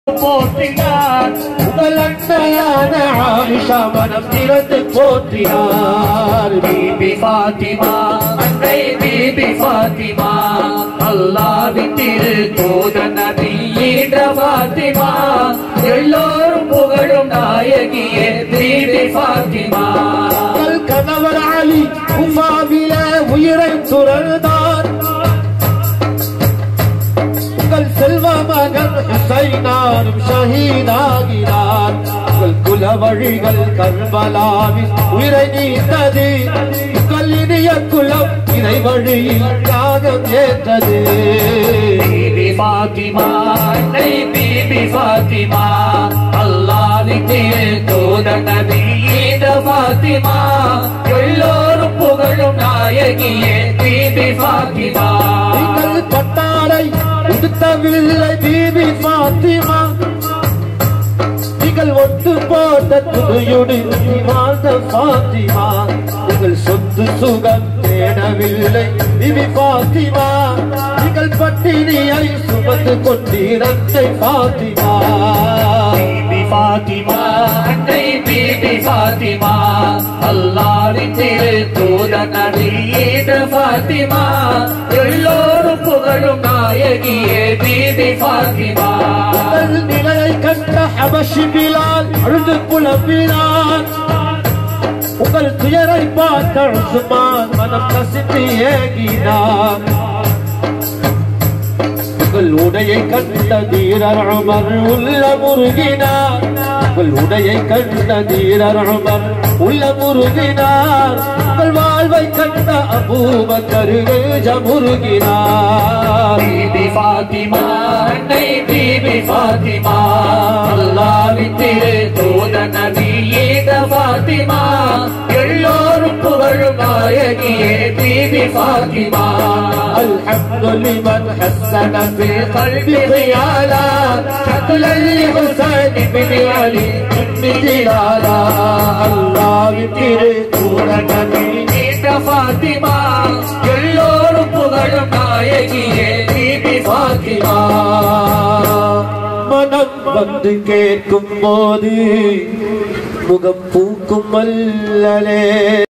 போற்றினார் உங்கள் அன்னையான ஆயிஷா மனம் திறந்து போற்றினார் பீபி பாத்திமா அன்னை பீபி பாத்திமா அல்லாவின் திரு தூத நபி ஈன்ற பாத்திமா எல்லோரும் புகழும் நாயகியே பீபி பாத்திமா உங்கள் கணவர் அலி உமாவில உயிரை துறந்தார் உங்கள் செல்வ மகன் ஹுசைனாரும் ஷஹீதாகிறார் உங்கள் குல வழிகள் கர்பலாவில் உயிரை நீத்தது உங்கள் இனிய குலம் இறை வழியில் தியாகம் ஏற்றது பீபி பாத்திமா அன்னை பீபி பாத்திமா அல்லாவின் திரு தூத நபி ஈன்ற பாத்திமா எல்லோரும் புகழும் நாயகியே பீபி பாத்திமா நீங்கள் பட்டாடை உடுத்தவில்லை பீபி பாத்திமா நீங்கள் ஒட்டு போட்ட துணையோடு வாழ்ந்த பாத்திமா நீங்கள் சொத்து சுகம் தேடவில்லை பிபி பாத்திமா நீங்கள் பட்டினியை சுமந்து கொண்டிருந்த பாத்திமா பீபி பாத்திமா அன்னை பீபி பாத்திமா அல்லாவின் திரு தூத நபி ஈன்ற பாத்திமா எல்லோரும் புகழும் நாயகியே பீபி பாத்திமா உங்கள் நிலையை கண்ட ஹபஷி பிலால் அழுது புலம்பினான் உங்கள் துயரை பார்த்த உஸ்மான் மனம் கசிந்து ஏகினார் உங்கள் உடையை கண்ட தீரர் உமர் உள்ள முருகினார் உங்கள் உடையை கண்ட தீரர் உமர் உள்ள முருகினார் உங்கள் வாழ்வை கண்ட அபூபக்கர் முருகினார் பீபி பாத்திமா அன்னை பீபி பாத்திமா அல்லாவின் திரு தூத நபி ஈந்த பாத்திமா எல்லோரும் புகழும் நாயகியே பீபி பாத்திமா الحمد لمن حسن في قلب خيالا شكلا لحسين بن علي بن جلالا الله திரு நபி ஈந்த பாத்திமா எல்லோரும் புகழும் நாயகியே பீபி பாத்திமா மனம் வந்து கேட்கும் போது முகம் பூக்கும் மல்லலே